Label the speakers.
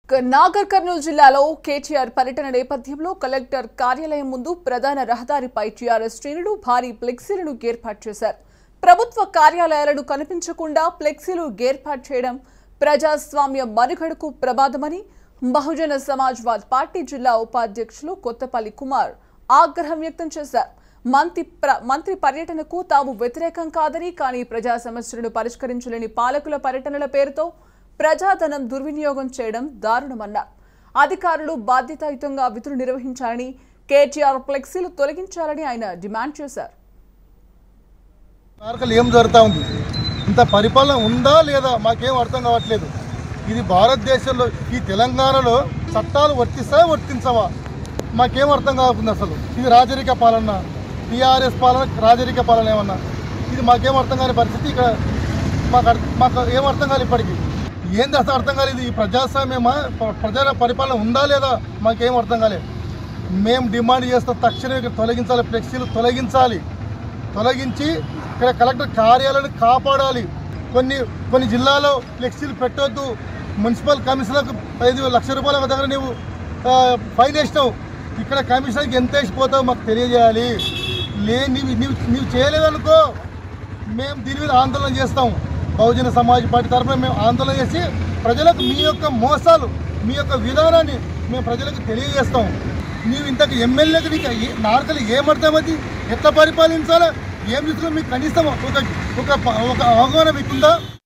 Speaker 1: నాగర్ కర్నూలు జిల్లాలో కేటీఆర్ పర్యటన నేపథ్యంలో కలెక్టర్ కార్యాలయం ముందు ప్రధాన రహదారిపై టీఆర్ఎస్ శ్రేణులు భారీ ఫ్లెక్సీలను ఏర్పాటు చేశారు ప్రభుత్వ కార్యాలయాలను కనిపించకుండా ఫ్లెక్సీలు ఏర్పాటు చేయడం ప్రజాస్వామ్య మనుగడకు ప్రమాదమని బహుజన సమాజ్వాద్ పార్టీ జిల్లా ఉపాధ్యక్షులు కొత్తపల్లి కుమార్ ఆగ్రహం వ్యక్తం చేశారు మంత్రి ప్ర- మంత్రి పర్యటనకు తాము వ్యతిరేకం కాదని కానీ ప్రజా సమస్యలను పరిష్కరించలేని పాలకుల పర్యటనల పేరుతో ప్రజాధనం దుర్వినియోగం చేయడం దారుణమన్నారు అధికారులు బాధ్యతాయుతంగా విధులు నిర్వహించాలని కేటీఆర్ ఫ్లెక్సీలు తొలగించాలని ఆయన డిమాండ్ చేశారు
Speaker 2: మార్కలు ఏం జరుగుతూ ఉంది ఇంత పరిపాలన ఉందా లేదా మాకేం అర్థం కావట్లేదు ఇది భారతదేశంలో ఈ తెలంగాణలో చట్టాలు వర్తిస్తాయా వర్తించవా మాకేం అర్థం కావుతుంది అసలు ఇది రాజరిక పాలన టీఆర్ఎస్ పాలన రాజరిక పాలన ఏమన్నా ఇది మాకేం అర్థం కాని పరిస్థితి ఇక్కడ మాకు అర్థ- మాకు ఏం అర్థం కాదు ఇప్పటికి ఏంది అసలు అర్థం కాలేదు ఈ ప్రజాస్వామ్యమా ప్ర- ప్రజల పరిపాలన ఉందా లేదా మాకేం అర్థం కాలేదు మేము డిమాండ్ చేస్తాం తక్షణమే ఇక్కడ తొలగించాలి ఫ్లెక్సీలు తొలగించాలి తొలగించి ఇక్కడ కలెక్టర్ కార్యాలయాన్ని కాపాడాలి కొన్ని కొన్ని జిల్లాలో ఫ్లెక్సీలు పెట్టొద్దు మున్సిపల్ కమిషనర్కు ఐదు లక్ష రూపాయల దగ్గర నువ్వు ఆ, ఫైన్ వేసినావు ఇక్కడ కమిషనర్కి ఎంత వేసిపోతావు మాకు తెలియజేయాలి లే నీవు నీవు నీవు చేయలేదనుకో మేము దీని మీద ఆందోళన చేస్తాం బహుజన సమాజ్ పార్టీ తరఫున మేము ఆందోళన చేసి ప్రజలకు మీ యొక్క మోసాలు మీ యొక్క విధానాన్ని మేము ప్రజలకు తెలియజేస్తాం నీవు ఇంతకు ఎమ్మెల్యేకి నీకు ఏ- నార్కలు ఏమర్థమది ఎట్లా పరిపాలించాలో ఏం చూసుకుని మీకు కనీసం ఒక ఒక ఒక అవగాహన మీకుందా